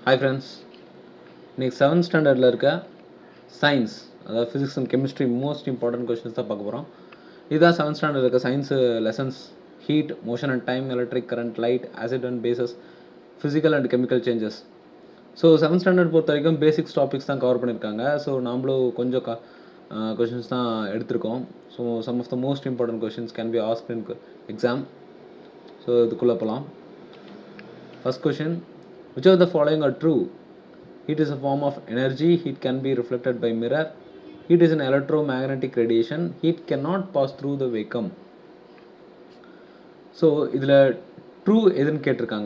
Hi friends இன்னைக்கு seventh ஸ்டாண்டர்டில் இருக்க சயின்ஸ் அதாவது physics and chemistry most important questions தான் பார்க்க போகிறோம் இதுதான் செவன்த் ஸ்டாண்டர்ட் இருக்க science lessons heat motion and time electric current light acid and bases physical and chemical changes so seventh standard பொறுத்த வரைக்கும் பேசிக்ஸ் டாபிக்ஸ் தான் கவர் பண்ணியிருக்காங்க ஸோ நாமளும் கொஞ்சம் கொஷின்ஸ் தான் எடுத்திருக்கோம் so some of the most important questions can be ask in exam so இதுக்குள்ளே போகலாம் First question Which of the following are true? Heat is a form of energy, heat can be reflected by mirror. Heat is an electromagnetic radiation, heat cannot pass through the vacuum. So இதில் true எதுன்னு கேட்டிருக்காங்க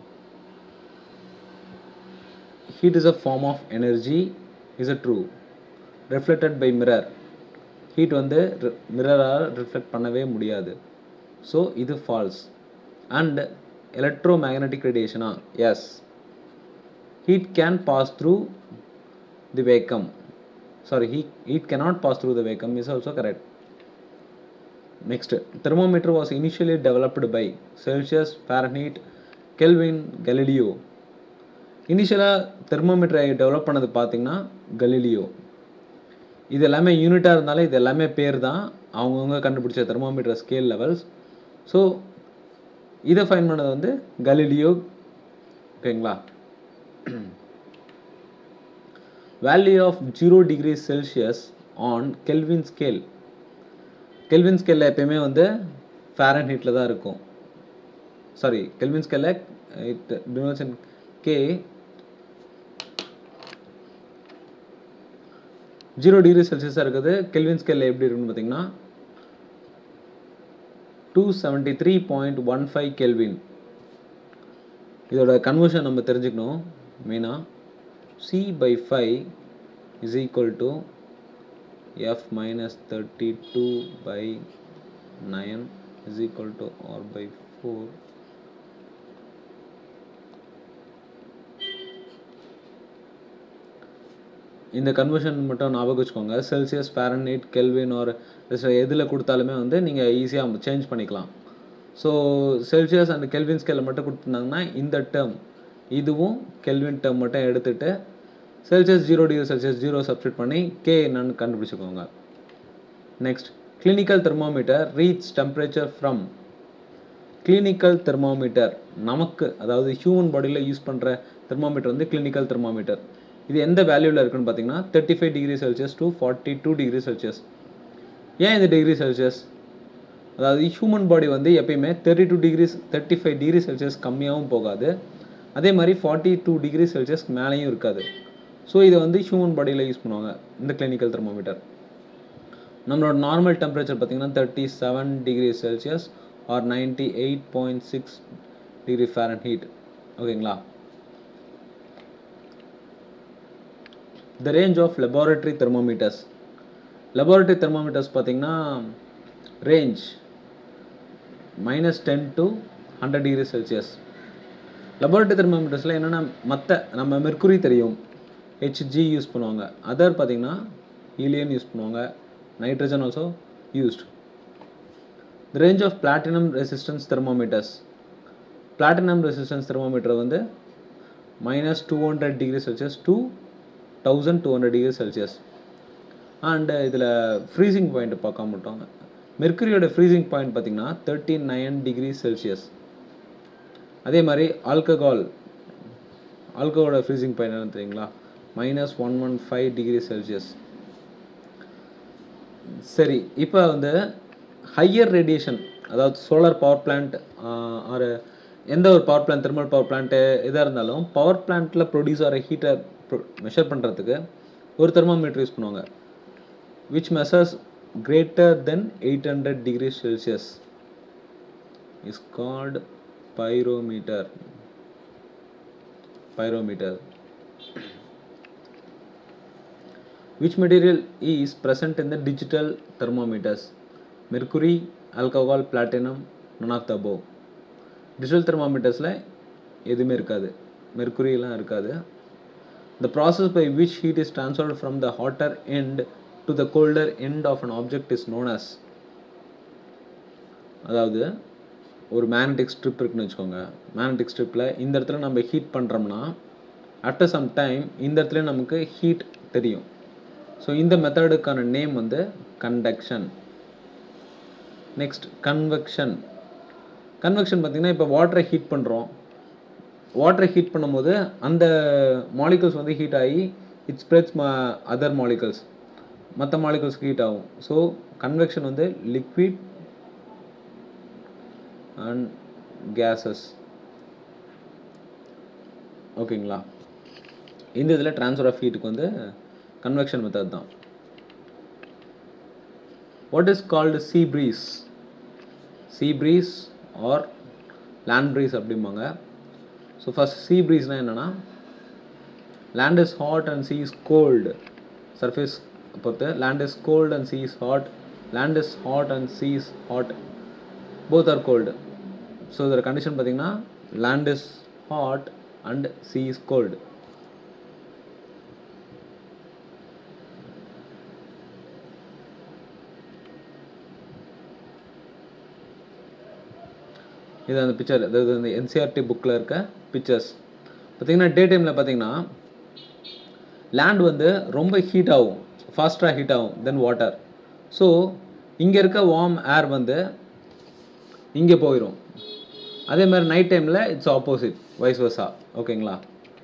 heat is a form of energy is a true reflected by mirror heat வந்து மிரரால் reflect பண்ணவே முடியாது so இது false and electromagnetic radiation ah yes heat can pass through the vacuum sorry heat, heat cannot pass through the vacuum is also correct next thermometer was initially developed by celsius fahrenheit kelvin galileo இனிஷியலாக தெர்மோமீட்டரை develop பண்ணது பார்த்தீங்கன்னா Galileo இது எல்லாமே யூனிட்டாக இருந்தாலும் இது எல்லாமே பேர் தான் அவங்கவுங்க கண்டுபிடிச்ச தெர்மோமீட்டர் ஸ்கேல் லெவல்ஸ் ஸோ இதை ஃபைன் பண்ணது வந்து கலிலியோ ஓகேங்களா value of zero degree Celsius on Kelvin scale Kelvin ஸ்கேலில் எப்பயுமே வந்து ஃபேரன் ஹீட்டில் தான் இருக்கும் சாரி கெல்வின் ஸ்கேலில் it denotation K zero degree செல்சியஸாக இருக்குது கெல்வின் ஸ்கேலில் எப்படி இருக்குன்னு பார்த்தீங்கன்னா two seventy three point one five Kelvin இதோட கன்வர்ஷன் நம்ம தெரிஞ்சுக்கணும் மெயினாக C by five is equal to F minus thirty two by nine is equal to R by four இந்த கன்வர்ஷன் மட்டும் ஞாபகம் வச்சுக்கோங்க செல்சியஸ் ஃபேரன்ஹீட் கெல்வின் ஒரு எதில் கொடுத்தாலுமே வந்து நீங்கள் ஈஸியாக சேஞ்ச் பண்ணிக்கலாம் ஸோ செல்சியஸ் அண்ட் கெல்வின் ஸ்கேலில் மட்டும் கொடுத்துருந்தாங்கன்னா இந்த டேர்ம் இதுவும் கெல்வின் டேர்ம் மட்டும் எடுத்துகிட்டு Celsius zero degree Celsius zero substitute பண்ணி கே என்னன்னு கண்டுபிடிச்சிக்கோங்க next clinical thermometer reach temperature from clinical thermometer நமக்கு அதாவது ஹியூமன் பாடியில் யூஸ் பண்ணுற தெர்மோமீட்டர் வந்து கிளினிக்கல் தெர்மோமீட்டர் இது எந்த வேல்யூவில் இருக்குன்னு பார்த்தீங்கன்னா thirty five degree Celsius to forty two degree Celsius ஏன் இந்த டிகிரி செல்சியஸ் அதாவது ஹியூமன் பாடி வந்து எப்பயுமே thirty two degree thirty five degree Celsius கம்மியாகவும் போகாது அதே மாதிரி ஃபார்ட்டி டூ டிகிரி செல்சியஸ் மேலேயும் இருக்காது ஸோ இதை வந்து ஹியூமன் பாடியில் யூஸ் பண்ணுவாங்க இந்த கிளினிக்கல் தெர்மோமீட்டர் நம்மளோட நார்மல் டெம்பரேச்சர் பார்த்திங்கன்னா thirty seven degree Celsius or ninety eight point six degree Fahrenheit ஓகேங்களா the range of laboratory thermometers laboratory thermometers பார்த்தீங்கன்னா range minus ten to hundred degree Celsius laboratory தெர்மோமீட்டர்ஸில் என்னென்னா மற்ற நம்ம mercury தெரியும் HG use பண்ணுவாங்க other பார்த்தீங்கன்னா helium use பண்ணுவாங்க nitrogen also used the range of platinum resistance thermometers platinum resistance thermometer வந்து minus two hundred degree Celsius to thousand two hundred degree Celsius and இதில் ஃப்ரீசிங் பாயிண்ட் பார்க்க மாட்டோம் மெர்க்குரியோட freezing point பார்த்திங்கன்னா thirty nine degree Celsius அதே மாதிரி alcohol ஆல்கஹாலோட freezing point என்ன தெரியுங்களா minus one one five degree Celsius சரி இப்போ வந்து ஹையர் ரேடியேஷன் அதாவது சோலார் பவர் பிளான்ட் ஆர் எந்த ஒரு power plant thermal power plant எதாக இருந்தாலும் பவர் பிளான்ட்டில் ப்ரொடியூஸ் ஆகிற ஹீட்டை மெஷர் பண்ணுறதுக்கு ஒரு தெர்மோமீட்டர் யூஸ் பண்ணுவாங்க which measures greater than eight hundred degree Celsius is called pyrometer pyrometer which material is present in the digital thermometers mercury alcohol platinum none of the above digital thermometersல எதுவுமே இருக்காது மெர்க்குரியெலாம் இருக்காது the process by which heat is transferred from the hotter end to the colder end of an object is known as அதாவது ஒரு magnetic strip இருக்குன்னு வச்சுக்கோங்க magnetic ஸ்ட்ரிப்பில் இந்த இடத்துல நம்ம ஹீட் பண்ணுறோம்னா ஆஃப்டர் சம் டைம் இந்த இடத்துல நமக்கு ஹீட் தெரியும் ஸோ இந்த மெத்தடுக்கான நேம் வந்து கண்டக்ஷன் நெக்ஸ்ட் கன்வெக்ஷன் கன்வெக்ஷன் பார்த்திங்கன்னா இப்போ வாட்டரை ஹீட் பண்ணுறோம் வாட்டரை ஹீட் பண்ணும்போது அந்த மாலிகல்ஸ் வந்து ஹீட் ஆகி இட் ஸ்ப்ரெட்ஸ் அதர் மாலிகல்ஸ் மற்ற மாலிகல்ஸ்க்கு ஹீட் ஆகும் ஸோ கன்வெக்ஷன் வந்து லிக்விட் அண்ட் கேஸஸ் ஓகேங்களா இந்த இதில் ட்ரான்ஸ்ஃபர் ஆஃப் ஹீட்டுக்கு வந்து கன்வெக்ஷன் மெத்தட் தான் what is called sea breeze sea breeze or land breeze அப்படிம்பாங்க ஸோ ஃபஸ்ட் சீ ப்ரீஸ்னால் என்னென்னா land is hot and sea is cold surface பொறுத்து land is cold and sea is hot land is hot and sea is hot both are cold so இதில் condition பார்த்தீங்கன்னா land is hot and sea is cold இது அந்த picture அதாவது அந்த NCERT புக்கில் இருக்க pictures பார்த்தீங்கன்னா டே டைமில் பார்த்தீங்கன்னா லேண்ட் வந்து ரொம்ப ஹீட் ஆகும் ஃபாஸ்ட்டாக ஹீட் ஆகும் தென் வாட்டர் ஸோ இங்கே இருக்க வார்ம் ஏர் வந்து இங்கே போயிடும் அதே மாதிரி நைட் டைமில் இட்ஸ் ஆப்போசிட் வைஸ் வர்ஸா ஓகேங்களா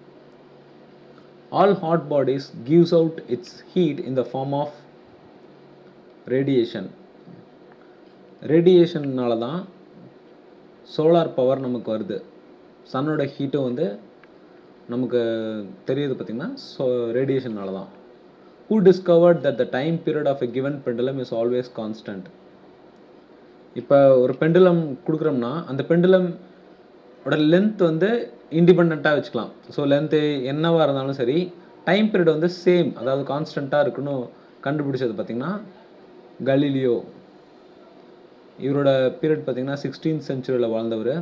all hot bodies gives out its heat in the form of radiation ரேடியேஷன்னால தான் சோலார் பவர் நமக்கு வருது சன்னோட ஹீட்டும் வந்து நமக்கு தெரியுது பார்த்திங்கன்னா ஸோ ரேடியேஷனால தான் who discovered that the time period of a given pendulum is always constant இப்போ ஒரு பெண்டுலம் கொடுக்குறோம்னா அந்த பெண்டுலம் ஓட லென்த் வந்து இண்டிபெண்ட்டாக வச்சுக்கலாம் ஸோ லென்த்து என்னவாக இருந்தாலும் சரி டைம் பீரியட் வந்து சேம் அதாவது கான்ஸ்டண்ட்டாக இருக்குன்னு கண்டுபிடிச்சது பார்த்திங்கன்னா கலீலியோ இவரோட பீரியட் பார்த்தீங்கன்னா சிக்ஸ்டீன்த் சென்ச்சுரியில் வாழ்ந்தவர்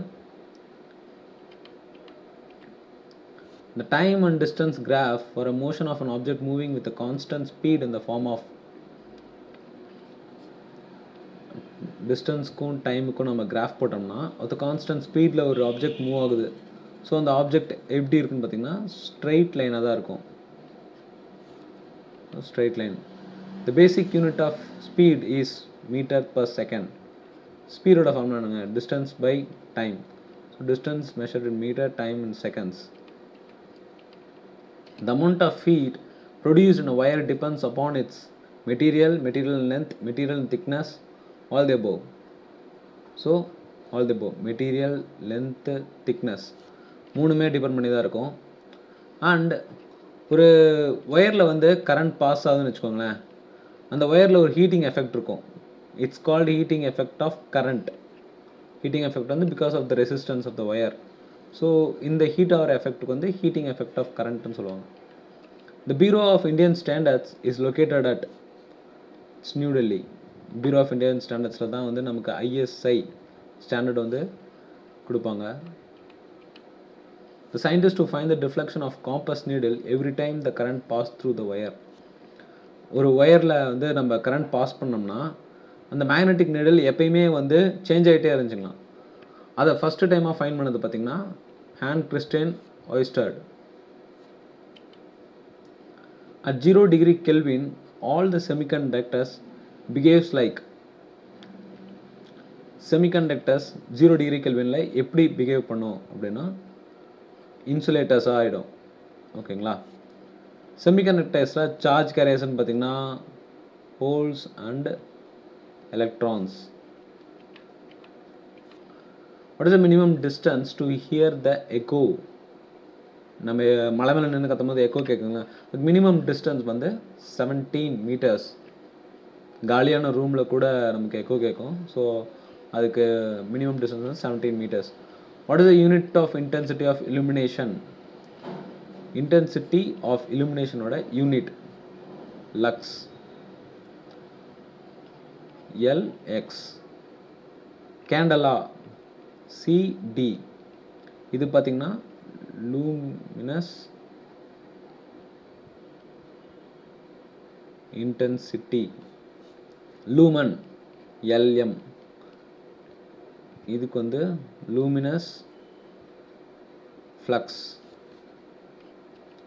The time and distance graph for a motion of an object moving with a constant speed in the form of டிஸ்டன்ஸ்க்கும் டைமுக்கும் நம்ம கிராஃப் போட்டோம்னா அது கான்ஸ்டன்ட் ஸ்பீடில் ஒரு ஆப்ஜெக்ட் மூவ் ஆகுது ஸோ அந்த ஆப்ஜெக்ட் எப்படி இருக்குன்னு பார்த்தீங்கன்னா ஸ்ட்ரைட் லைனாக தான் இருக்கும் straight line the basic unit of speed is metre per second ஸ்பீடோட ஃபார்ம் என்னங்க distance by time so distance measured in metre time in seconds The amount of heat produced in a wire depends upon its material, material length, material thickness, all the above. So, all the above. Material, length, thickness. மூணுமே depend பண்ணி தான் இருக்கும் and ஒரு ஒயரில் வந்து current pass ஆகுதுன்னு வச்சுக்கோங்களேன் அந்த ஒயரில் ஒரு ஹீட்டிங் எஃபெக்ட் இருக்கும் it's called heating effect of current heating effect வந்து because of the resistance of the wire so இந்த ஹீட் ஆகிற எஃபெக்ட்டுக்கு வந்து ஹீட்டிங் எஃபெக்ட் ஆஃப் கரண்ட்னு சொல்லுவாங்க the Bureau of Indian Standards is located at New Delhi Bureau of Indian ஸ்டாண்டர்ட்ஸில் தான் வந்து நமக்கு ஐஎஸ்ஐ ஸ்டாண்டர்ட் வந்து கொடுப்பாங்க the scientist to find the deflection of compass needle every time the current pass through the wire ஒரு ஒயரில் வந்து நம்ம கரண்ட் பாஸ் பண்ணோம்னா அந்த மேக்னெட்டிக் நீடில் எப்பயுமே வந்து சேஞ்ச் ஆகிட்டே இருந்துச்சுங்களா அதை ஃபஸ்ட்டு டைமாக ஃபைன் பண்ணது பார்த்தீங்கன்னா ஹேண்ட் கிறிஸ்டியன் ஒய்ஸ்டர்ட் at zero degree kelvin all the semiconductors behaves like semiconductors zero degree கெல்வினில் எப்படி பிஹேவ் பண்ணும் அப்படின்னா இன்சுலேட்டர்ஸாக ஆகிடும் ஓகேங்களா செமிகண்டக்டர்ஸில் சார்ஜ் கேரியர்ஸ்னு பார்த்தீங்கன்னா holes and electrons what is the minimum distance to hear the echo நம்ம மலை மேலே நின்று கத்தும் போது எக்கோ கேட்குங்க மினிமம் டிஸ்டன்ஸ் வந்து செவன்டீன் மீட்டர்ஸ் காலியான ரூமில் கூட நமக்கு எக்கோ கேட்கும் ஸோ அதுக்கு மினிமம் டிஸ்டன்ஸ் வந்து seventeen metres what is the unit of intensity of illumination intensity of illuminationோட unit lux LX candela CD இது பார்த்தீங்கன்னா லூமினஸ் இன்டென்சிட்டி லூமன் எல்எம் இதுக்கு வந்து luminous flux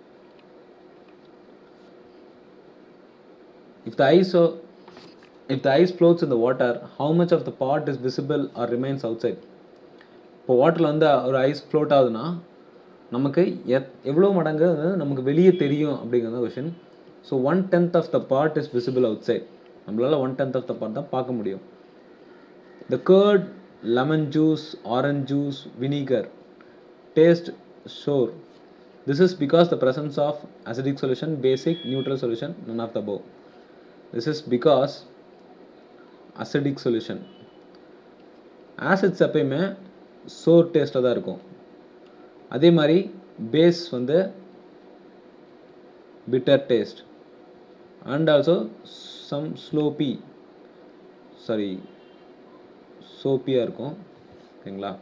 if the ice o- if the ice floats in the water how much of the part is visible or remains outside இப்போ வாட்டரில் வந்து ஒரு ice float ஆகுதுன்னா நமக்கு எத் எவ்வளோ மடங்கு அது நமக்கு வெளியே தெரியும் அப்படிங்கிறது question so one tenth of the part is visible outside நம்மளால் one tenth of the part தான் பார்க்க முடியும் the curd lemon juice orange juice vinegar taste sure this is because the presence of acidic solution basic neutral solution none of the above this is because acidic solution acids எப்பயுமே sour டேஸ்ட்டாக தான் இருக்கும் அதே மாதிரி base வந்து bitter taste and also some sloppy sorry சோப்பியாக இருக்கும் ஓகேங்களா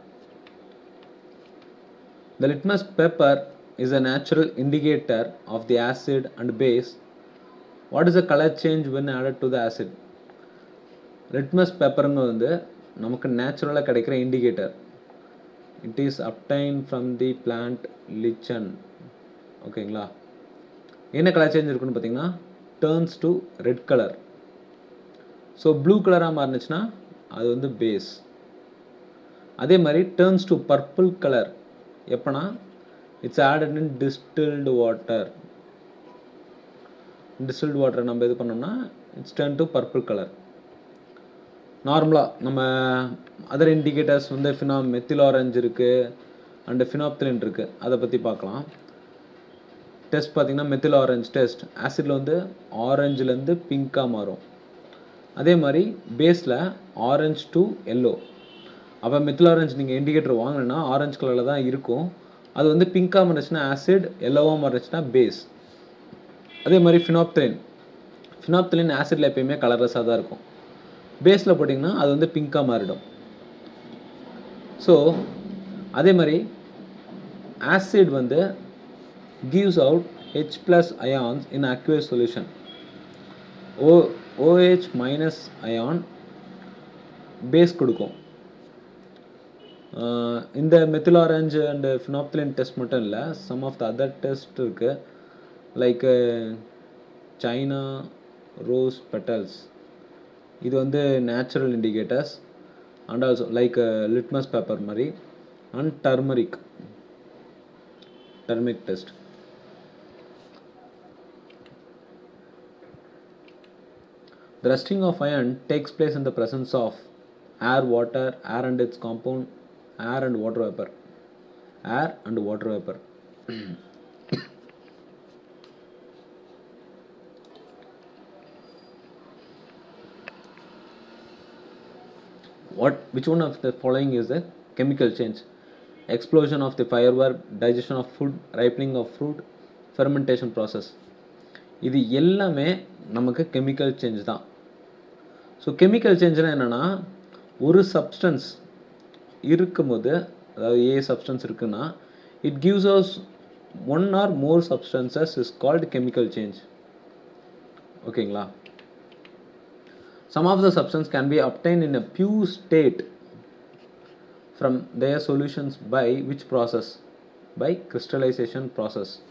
The litmus paper is a natural indicator of the acid and base. What is the color change when added to the acid? Litmus பேப்பர்னு வந்து நமக்கு நேச்சுரலாக கிடைக்கிற indicator it is obtained from the plant lichen ஓகேங்களா என்ன colour change இருக்குன்னு பார்த்தீங்கன்னா turns to red colour so blue கலராக மாறுனுச்சுன்னா அது வந்து பேஸ் அதே மாதிரி டேர்ன்ஸ் டு பர்பிள் கலர் எப்போனா it's added in distilled water distilled வாட்டரை நம்ம இது பண்ணோம்னா it's turn to purple colour நார்மலாக நம்ம அதர் இண்டிகேட்டர்ஸ் வந்து ஃபினா மெத்தில் ஆரஞ்சு இருக்குது அண்டு ஃபினாப்திலின் இருக்குது அதை பற்றி பார்க்கலாம் டெஸ்ட் பார்த்தீங்கன்னா மெத்தில் ஆரஞ்சு டெஸ்ட் ஆசிடில் வந்து ஆரஞ்சுலேருந்து பிங்காக மாறும் அதே மாதிரி பேஸில் ஆரஞ்ச் டு எல்லோ அப்போ மெத்தில் ஆரஞ்சு நீங்கள் இண்டிகேட்டர் வாங்கினா ஆரஞ்சு கலரில் தான் இருக்கும் அது வந்து பிங்காக மாறிச்சுன்னா ஆசிட் எல்லோவாக மாறிச்சுன்னா பேஸ் அதே மாதிரி ஃபினாப்திலின் ஃபினாப்திலின் ஆசிடில் எப்பயுமே கலர்லெஸ்ஸாக தான் இருக்கும் பேஸில் போட்டிங்கன்னா அது வந்து பிங்காக மாறிடும் ஸோ அதே மாதிரி ஆசிட் வந்து gives out H plus ions in aqueous solution. O OH minus ion base கொடுக்கும் ஆஹ் இந்த methyl orange and phenolphthalein test மட்டும் இல்லை some of the other test இருக்குது லைக் சைனா ரோஸ் பெட்டல்ஸ் இது வந்து natural indicators and also like litmus paper மாதிரி and turmeric turmeric test The rusting of iron takes place in the presence of air, water, air and its compound, air and water vapor. Air and water vapor. what which one of the following is a chemical change explosion of the firework digestion of food ripening of fruit fermentation process இது எல்லாமே நமக்கு chemical change தான் so chemical சேஞ்ச்னா என்னென்னா ஒரு substance இருக்கும்போது அதாவது a substance இருக்குன்னா it gives us one or more substances is called chemical change ஓகேங்களா some of the substance can be obtained in a pure state from their solutions by which process by crystallization process